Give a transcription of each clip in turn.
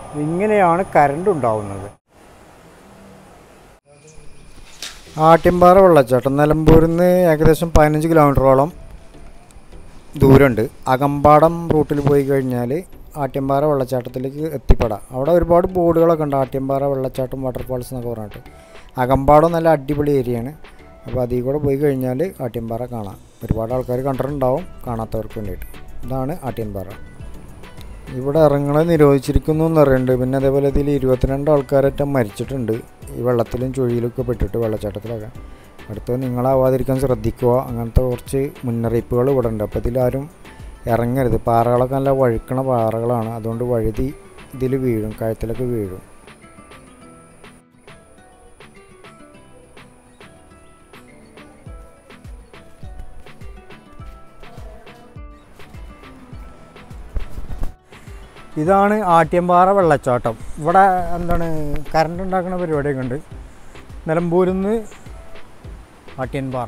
ഇങ്ങനെയാണ് കരണ്ട് ഉണ്ടാവുന്നത് ആട്ടിൻപാറ വെള്ളച്ചാട്ടം നിലമ്പൂരിൽ നിന്ന് ഏകദേശം പതിനഞ്ച് കിലോമീറ്ററോളം ദൂരമുണ്ട് അകമ്പാടം റൂട്ടിൽ പോയി കഴിഞ്ഞാൽ ആട്ടിൻപാറ വെള്ളച്ചാട്ടത്തിലേക്ക് എത്തിപ്പെടാം അവിടെ ഒരുപാട് ബോർഡുകളൊക്കെ ഉണ്ട് ആട്ടിൻപാറ വെള്ളച്ചാട്ടം വാട്ടർഫാൾസ് എന്നൊക്കെ പറഞ്ഞിട്ട് അകമ്പാടം നല്ല അടിപൊളി ഏരിയയാണ് അപ്പോൾ അതിൽ കൂടെ പോയി കഴിഞ്ഞാൽ ആട്ടിൻപാറ കാണാം ഒരുപാട് ആൾക്കാർ കണ്ടിട്ടുണ്ടാവും കാണാത്തവർക്ക് വേണ്ടിയിട്ട് ഇതാണ് ആട്ടിൻപാറ ഇവിടെ ഇറങ്ങണത് നിരോധിച്ചിരിക്കുന്നു എന്ന് പറയുന്നുണ്ട് പിന്നെ അതേപോലെ ഇതിൽ ഇരുപത്തിരണ്ട് ആൾക്കാരൊക്കെ മരിച്ചിട്ടുണ്ട് ഈ വെള്ളത്തിലും ചുഴിയിലൊക്കെ പെട്ടിട്ട് വെള്ളച്ചാട്ടത്തിലൊക്കെ അടുത്ത് നിങ്ങളാവാതിരിക്കാൻ ശ്രദ്ധിക്കുക അങ്ങനത്തെ കുറച്ച് മുന്നറിയിപ്പുകൾ ഇവിടെ ഉണ്ട് അപ്പോൾ ഇതിലാരും ഇറങ്ങരുത് പാറകളൊക്കെ നല്ല വഴുക്കണ പാറകളാണ് അതുകൊണ്ട് വഴുതി ഇതിൽ വീഴും കഴുത്തിലൊക്കെ വീഴും ഇതാണ് ആട്യമ്പാറ വെള്ളച്ചാട്ടം ഇവിടെ എന്താണ് കറണ്ട് ഉണ്ടാക്കുന്ന പരിപാടിയൊക്കെ ഉണ്ട് നിലമ്പൂരിൽ നിന്ന് ആട്യൻപാറ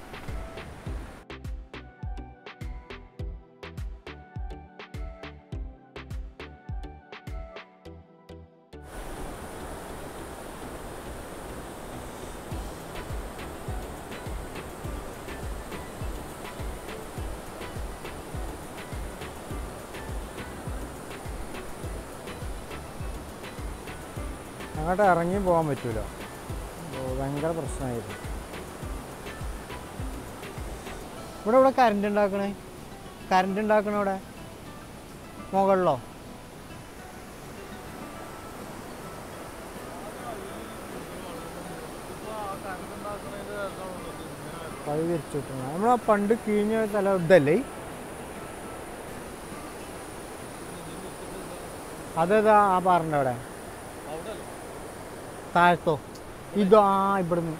അങ്ങോട്ട് ഇറങ്ങി പോകാൻ പറ്റൂല ഓ, ഭയങ്കര പ്രശ്നമായിരുന്നു ഇവിടെ ഇവിടെ കറണ്ട് ഉണ്ടാക്കണേ കറണ്ട് ഉണ്ടാക്കണ ഇവിടെ മുകളിലോ അത് തിരിച്ചു വിട്ടണം നമ്മളാ പണ്ട് കീഞ്ഞ സ്ഥലം ഇതല്ലേ അതേതാ ആ പാറിൻ്റെ അവിടെ താഴത്തോ ഇതോ ആ ഇവിടുന്ന്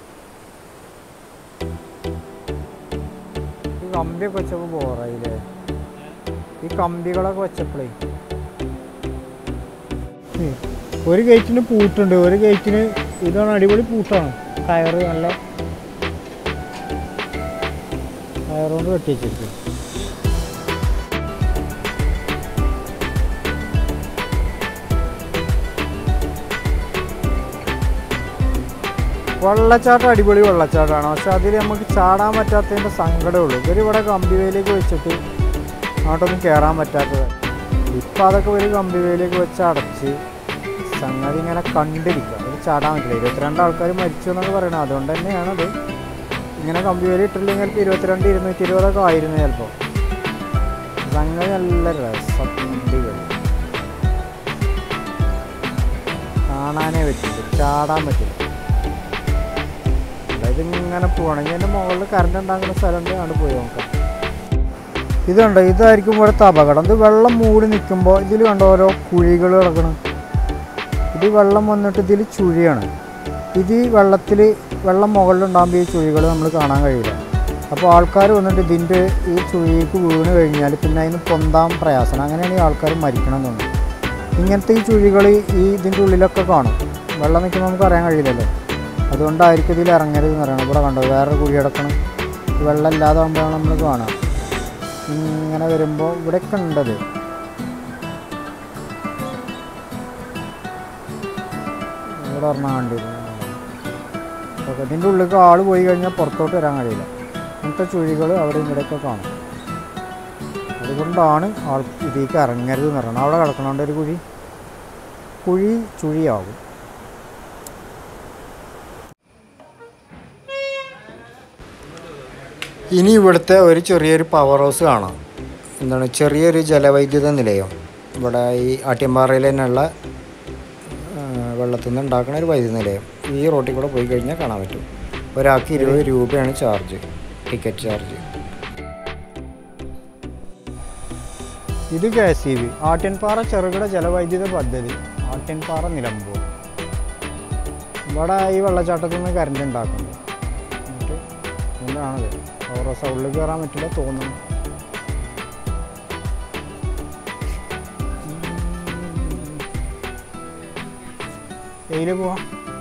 ഈ കമ്പിയൊക്കെ വെച്ചപ്പോൾ ബോറായില്ലേ ഈ കമ്പികളൊക്കെ വെച്ചപ്പോഴേ ഉം. ഒരു ഗേറ്റിന് പൂട്ടുണ്ട് ഒരു ഗേറ്റിന് ഇതാണ് അടിപൊളി പൂട്ടാണ് കയറ് നല്ല കയറുകൊണ്ട് കെട്ടി വെച്ചിരിക്കും വെള്ളച്ചാട്ടം അടിപൊളി വെള്ളച്ചാട്ടമാണ് പക്ഷെ അതിൽ നമുക്ക് ചാടാൻ പറ്റാത്തതിൻ്റെ സങ്കടമേ ഉള്ളൂ ഇവർ ഇവിടെ കമ്പിവേലേക്ക് വെച്ചിട്ട് അങ്ങോട്ടൊന്നും കയറാൻ പറ്റാത്തത് ഇപ്പം അതൊക്കെ ഒരു കമ്പിവേലേക്ക് വെച്ച് അടച്ച് സംഗതി ഇങ്ങനെ കണ്ടിരിക്കുക അതിൽ ചാടാൻ പറ്റില്ല ഇരുപത്തിരണ്ട് ആൾക്കാർ മരിച്ചു എന്നൊക്കെ പറയണം അതുകൊണ്ട് തന്നെയാണത് ഇങ്ങനെ കമ്പിവേലി ഇട്ടില്ലെങ്കിൽ ചിലപ്പോൾ ഇരുപത്തിരണ്ട് ഇരുന്നൂറ്റി ഇരുപതൊക്കെ ആയിരുന്നു ചിലപ്പോൾ സംഗതി നല്ല രസം അടിപൊളി കാണാനേ പറ്റില്ല ചാടാൻ പറ്റില്ല അതായത് ഇങ്ങനെ പോകണമെങ്കിൽ എൻ്റെ മുകളിൽ കറണ്ട് ഉണ്ടാക്കുന്ന സ്ഥലമുണ്ട് അവിടെ പോയി നോക്കാം ഇതുണ്ട് ഇതായിരിക്കും ഇവിടുത്തെ അപകടം ഇത് വെള്ളം മൂടി നിൽക്കുമ്പോൾ ഇതിൽ കണ്ടോ ഓരോ കുഴികൾ കിടക്കണം ഇത് വെള്ളം വന്നിട്ട് ഇതിൽ ചുഴിയാണ് ഇത് ഈ വെള്ളത്തിൽ വെള്ളം മുകളിലുണ്ടാകുമ്പോൾ ഈ ചുഴികൾ നമ്മൾ കാണാൻ കഴിയില്ല അപ്പോൾ ആൾക്കാർ വന്നിട്ട് ഇതിൻ്റെ ഈ ചുഴിക്ക് വീണ് കഴിഞ്ഞാൽ പിന്നെ അതിന് പൊന്താൻ പ്രയാസമാണ് അങ്ങനെയാണ് ഈ ആൾക്കാർ മരിക്കണം എന്ന് തോന്നുന്നു ഇങ്ങനത്തെ ഈ ചുഴികൾ ഈ ഇതിൻ്റെ ഉള്ളിലൊക്കെ കാണും വെള്ളം നിൽക്കുമ്പോൾ നമുക്ക് അറിയാൻ കഴിയില്ലല്ലോ അതുകൊണ്ടായിരിക്കും ഇതിൽ ഇറങ്ങരുത് എന്ന് പറയുന്നത് ഇവിടെ കണ്ടോ വേറെ കുഴി കിടക്കണം വെള്ളം ഇല്ലാതാകുമ്പോഴാണ് നമ്മൾ കാണുക ഇങ്ങനെ വരുമ്പോൾ ഇവിടെയൊക്കെ ഉണ്ടത് ഇവിടെ പറഞ്ഞാൽ കണ്ടിരുന്നു ഓക്കെ ഇതിൻ്റെ ഉള്ളിലേക്ക് ആൾ പോയി കഴിഞ്ഞാൽ പുറത്തോട്ട് വരാൻ കഴിയില്ല അങ്ങനത്തെ ചുഴികൾ അവിടെ ഇവിടെയൊക്കെ കാണും അതുകൊണ്ടാണ് ആൾ ഇതിലേക്ക് ഇറങ്ങരുത് എന്ന് പറയുന്നത് അവിടെ കിടക്കണോണ്ട് ഒരു കുഴി കുഴി ചുഴിയാകും ഇനി ഇവിടുത്തെ ഒരു ചെറിയൊരു പവർ ഹൗസ് കാണാം എന്താണ് ചെറിയൊരു ജലവൈദ്യുത നിലയം ഇവിടെ ഈ ആട്ടിയമ്പാറയിൽ തന്നെയുള്ള ആ, വെള്ളത്തിൽ നിന്ന് ഉണ്ടാക്കുന്ന ഒരു വൈദ്യുത നിലയം ഈ റോട്ടിൽ കൂടെ പോയി കഴിഞ്ഞാൽ കാണാൻ പറ്റും ഒരാൾക്ക് ഇരുപത് രൂപയാണ് ചാർജ് ടിക്കറ്റ് ചാർജ് ഇത് K S E B Attinpara ചെറുകിട ജലവൈദ്യുത പദ്ധതി ആട്ടിൻപാറ നിലമ്പൂർ ഇവിടെ ഈ വെള്ളച്ചാട്ടത്തിൽ നിന്ന് കറണ്ട് ഉണ്ടാക്കുന്നത് എന്നിട്ട് എന്താണത് ഓരോ സൗണ്ടിൽ കയറാൻ പറ്റില്ല തോന്നുന്നു എയില് പോവാ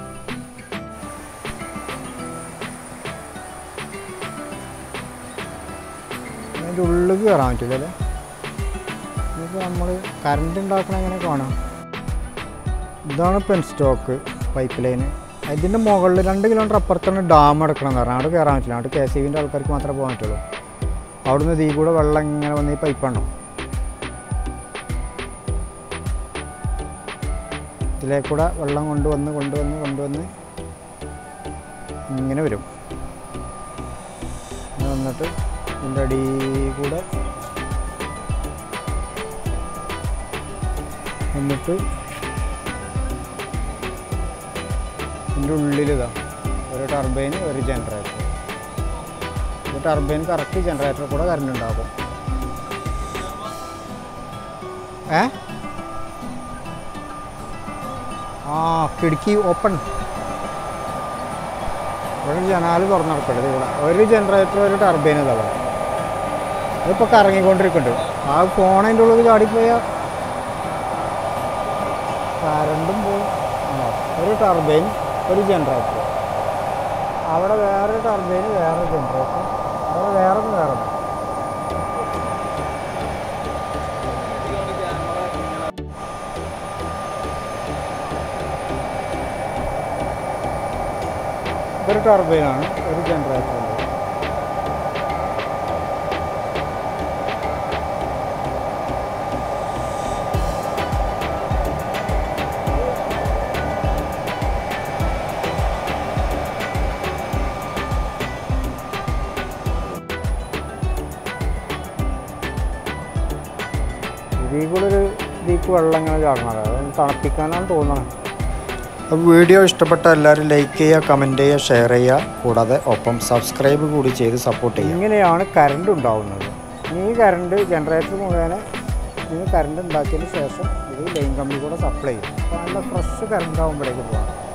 അതിൻ്റെ ഉള്ളിൽ കയറാൻ പറ്റില്ല അല്ലേ ഇനിയിപ്പോൾ നമ്മൾ കറണ്ട് ഉണ്ടാക്കണ എങ്ങനെ കാണാം ഇതാണ് പെൻ സ്റ്റോക്ക് പൈപ്പ് ലൈന് ഇതിൻ്റെ മുകളിൽ രണ്ട് കിലോമീറ്റർ അപ്പുറത്താണ് ഡാം എടുക്കണം എന്ന് പറഞ്ഞാൽ അവിടെ കയറാൻ പറ്റില്ല അവിടെ കെ സി ബിൻ്റെ ആൾക്കാർക്ക് മാത്രമേ പോകാൻ പറ്റുള്ളൂ അവിടുന്ന് ഇതിൽ കൂടെ വെള്ളം ഇങ്ങനെ വന്ന് ഈ പൈപ്പാണോ ഇതിലേക്കൂടെ വെള്ളം കൊണ്ടുവന്ന് കൊണ്ടുവന്ന് കൊണ്ടുവന്ന് ഇങ്ങനെ വരും ഇങ്ങനെ വന്നിട്ട് ഇതിൻ്റെ അടിയിൽ കൂടെ എന്നിട്ട് ഇതിൻ്റെ ഉള്ളിലിതാ ഒരു ടർബൈന് ഒരു ജനറേറ്റർ ഈ ടർബൈൻ കറക്റ്റ് ജനറേറ്റർ കൂടെ കറണ്ട് ഉണ്ടാകും ഏ ആ കിടക്കി ഓപ്പൺ ഒരു ജനാല് തുറന്നു നടക്കരുത് ഇവിടെ ഒരു ജനറേറ്റർ ഒരു ടർബൈൻ ഇതാ ഇവിടെ അതിപ്പോൾ കറങ്ങിക്കൊണ്ടിരിക്കുന്നുണ്ട് ആ ഫോൺ അതിൻ്റെ ഉള്ളിൽ ചാടിപ്പോയാൽ കറണ്ടും പോയി ആ, ഒരു ടർബൈൻ ഒരു ജനറേറ്റർ അവിടെ വേറെ ടർബൈൻ വേറെ ജനറേറ്റർ അവിടെ വേറെ വേറെ ഇതൊരു ടർബൈനാണ് ഒരു ജനറേറ്റർ ഉണ്ട് ഇതിൽ കൂടെ ഒരു ഇതിക്ക് വെള്ളം ഇങ്ങനെ ചാടണത് അത് തണുപ്പിക്കാനാണ് തോന്നണത് വീഡിയോ ഇഷ്ടപ്പെട്ട എല്ലാവരും ലൈക്ക് ചെയ്യുക കമൻറ്റ് ചെയ്യുക ഷെയർ ചെയ്യുക കൂടാതെ ഒപ്പം സബ്സ്ക്രൈബ് കൂടി ചെയ്ത് സപ്പോർട്ട് ചെയ്യുക ഇങ്ങനെയാണ് കറണ്ട് ഉണ്ടാവുന്നത് ഈ കറണ്ട് ജനറേറ്റർ മുഖേന ഇത് കറണ്ട് ഉണ്ടാക്കിയതിന് ശേഷം ഇത് ലൈൻ കമ്പി കൂടെ സപ്ലൈ ചെയ്യും അപ്പോൾ നല്ല ഫ്രഷ് കറണ്ട് ആകുമ്പോഴേക്ക് പോകാം